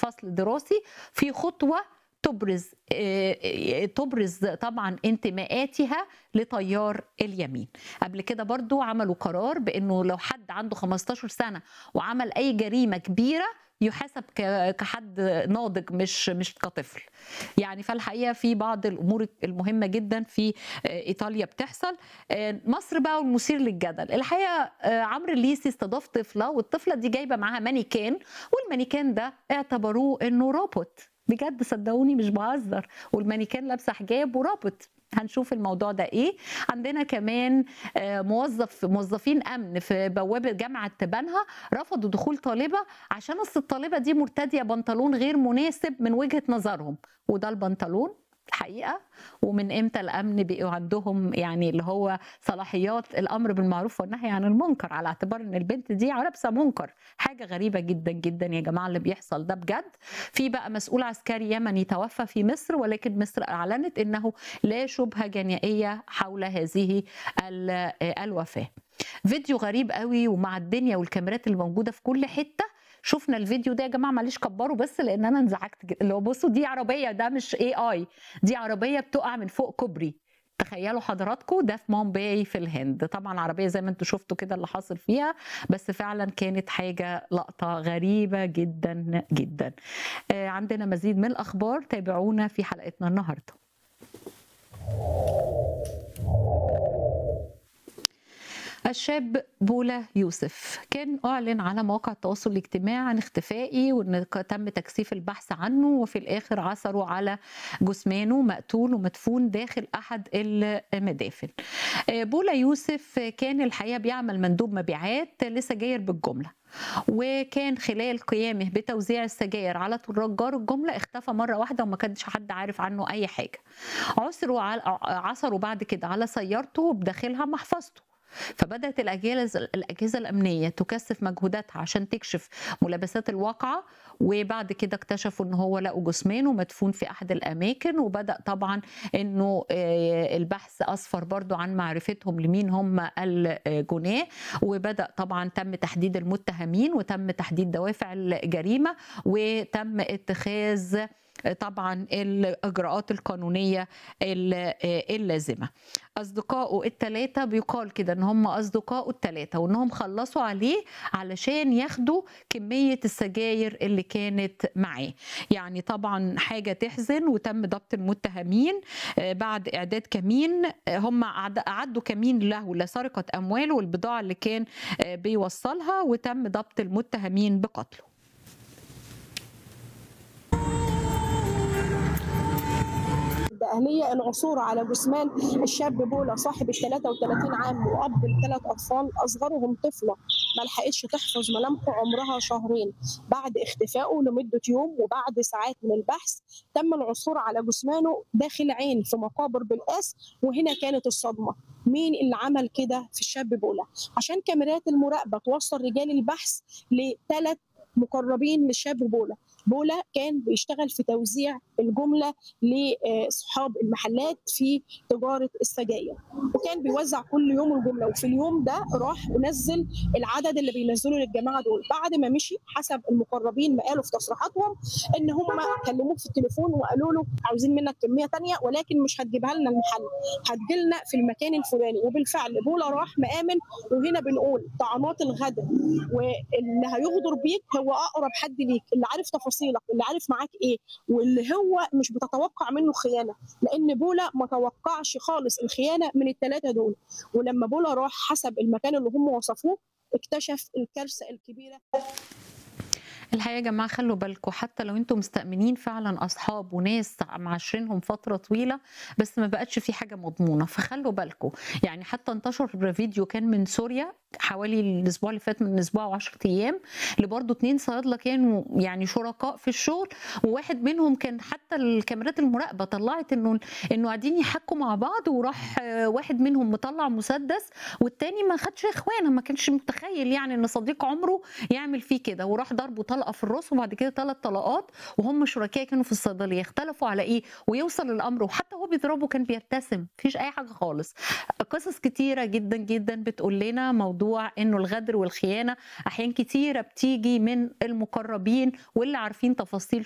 فصل دراسي في خطوه تبرز تبرز طبعا انتماءاتها لتيار اليمين قبل كده برضو عملوا قرار بانه لو حد عنده 15 سنه وعمل اي جريمه كبيره يحاسب كحد ناضج مش مش كطفل يعني فالحقيقه في بعض الامور المهمه جدا في ايطاليا بتحصل مصر بقى والمثير للجدل الحقيقه عمرو الليسي استضاف طفله والطفله دي جايبه معاها مانيكان والمانيكان ده اعتبروه انه روبوت بجد صدقوني مش بهزر والمانيكان لابسه حجاب ورابط هنشوف الموضوع ده ايه عندنا كمان موظف موظفين امن في بوابه جامعه بنها رفضوا دخول طالبه عشان اصل الطالبه دي مرتديه بنطلون غير مناسب من وجهه نظرهم وده البنطلون الحقيقه ومن امتى الامن بقوا عندهم يعني اللي هو صلاحيات الامر بالمعروف والنهي عن المنكر على اعتبار ان البنت دي لابسه منكر حاجه غريبه جدا جدا يا جماعه اللي بيحصل ده بجد في بقى مسؤول عسكري يمني توفى في مصر ولكن مصر اعلنت انه لا شبهه جنائيه حول هذه الوفاه فيديو غريب قوي ومع الدنيا والكاميرات اللي موجوده في كل حته شفنا الفيديو ده يا جماعه معلش كبروا بس لان انا انزعجت جدا اللي هو بصوا دي عربيه ده مش اي اي دي عربيه بتقع من فوق كوبري تخيلوا حضراتكم ده في مومباي في الهند طبعا عربيه زي ما انتم شفتوا كده اللي حاصل فيها بس فعلا كانت حاجه لقطه غريبه جدا جدا آه عندنا مزيد من الاخبار تابعونا في حلقتنا النهارده الشاب بولا يوسف كان أعلن على مواقع التواصل الاجتماعي عن اختفائه وأن تم تكثيف البحث عنه وفي الآخر عثروا على جثمانه مقتول ومدفون داخل أحد المدافن بولا يوسف كان الحقيقة بيعمل مندوب مبيعات لسجاير بالجملة وكان خلال قيامه بتوزيع السجاير على تجار الجمله اختفى مره واحده وما كانش حد عارف عنه اي حاجه عثروا عثروا بعد كده على سيارته وبداخلها محفظته فبدات الاجهزه الاجهزه الامنيه تكثف مجهوداتها عشان تكشف ملابسات الواقعه وبعد كده اكتشفوا ان هو لقوا جثمانه مدفون في احد الاماكن وبدا طبعا انه البحث اسفر برضو عن معرفتهم لمين هم الجناه وبدا طبعا تم تحديد المتهمين وتم تحديد دوافع الجريمه وتم اتخاذ طبعا الاجراءات القانونيه اللازمه اصدقائه الثلاثه بيقال كده ان هم اصدقائه الثلاثه وانهم خلصوا عليه علشان ياخدوا كميه السجاير اللي كانت معاه يعني طبعا حاجه تحزن وتم ضبط المتهمين بعد اعداد كمين هم اعدوا كمين له لسرقه امواله والبضاعه اللي كان بيوصلها وتم ضبط المتهمين بقتله الأهلية العثور على جثمان الشاب بولا صاحب ال 33 عام وأب لثلاث أطفال أصغرهم طفلة ما لحقتش تحفظ ملامحه عمرها شهرين بعد اختفائه لمدة يوم وبعد ساعات من البحث تم العثور على جثمانه داخل عين في مقابر بالقاس وهنا كانت الصدمة مين اللي عمل كده في الشاب بولا عشان كاميرات المراقبة توصل رجال البحث لثلاث مقربين للشاب بولا بولا كان بيشتغل في توزيع الجملة لأصحاب المحلات في تجارة السجاير وكان بيوزع كل يوم الجملة وفي اليوم ده راح ونزل العدد اللي بينزلوا للجماعة دول بعد ما مشي حسب المقربين ما قالوا في تصريحاتهم ان هم كلموه في التليفون وقالوا له عاوزين منك كمية تانية ولكن مش هتجيبها لنا المحل هتجيلنا في المكان الفلاني وبالفعل بولا راح مآمن وهنا بنقول طعنات الغدر واللي هيغدر بيك هو اقرب حد ليك اللي عارف تفاصيل تفاصيلك اللي عارف معاك ايه واللي هو مش بتتوقع منه خيانه لان بولا ما توقعش خالص الخيانه من الثلاثه دول ولما بولا راح حسب المكان اللي هم وصفوه اكتشف الكارثه الكبيره الحقيقه يا جماعه خلوا بالكم حتى لو انتم مستأمنين فعلا اصحاب وناس معاشرينهم فتره طويله بس ما بقتش في حاجه مضمونه فخلوا بالكم يعني حتى انتشر فيديو كان من سوريا حوالي الاسبوع اللي فات من اسبوع و10 ايام اللي برضه اتنين صيادله كانوا يعني شركاء في الشغل وواحد منهم كان حتى الكاميرات المراقبه طلعت انه انه قاعدين يحكوا مع بعض وراح واحد منهم مطلع مسدس والتاني ما خدش اخوانه ما كانش متخيل يعني ان صديق عمره يعمل فيه كده وراح ضربه طلقه في الراس وبعد كده ثلاث طلقات وهم شركاء كانوا في الصيدليه اختلفوا على ايه ويوصل الامر وحتى هو وهو بيضربه كان بيبتسم مفيش اي حاجه خالص قصص كتيره جدا جدا بتقول لنا موضوع انه الغدر والخيانه احيان كتيره بتيجي من المقربين واللي عارفين تفاصيل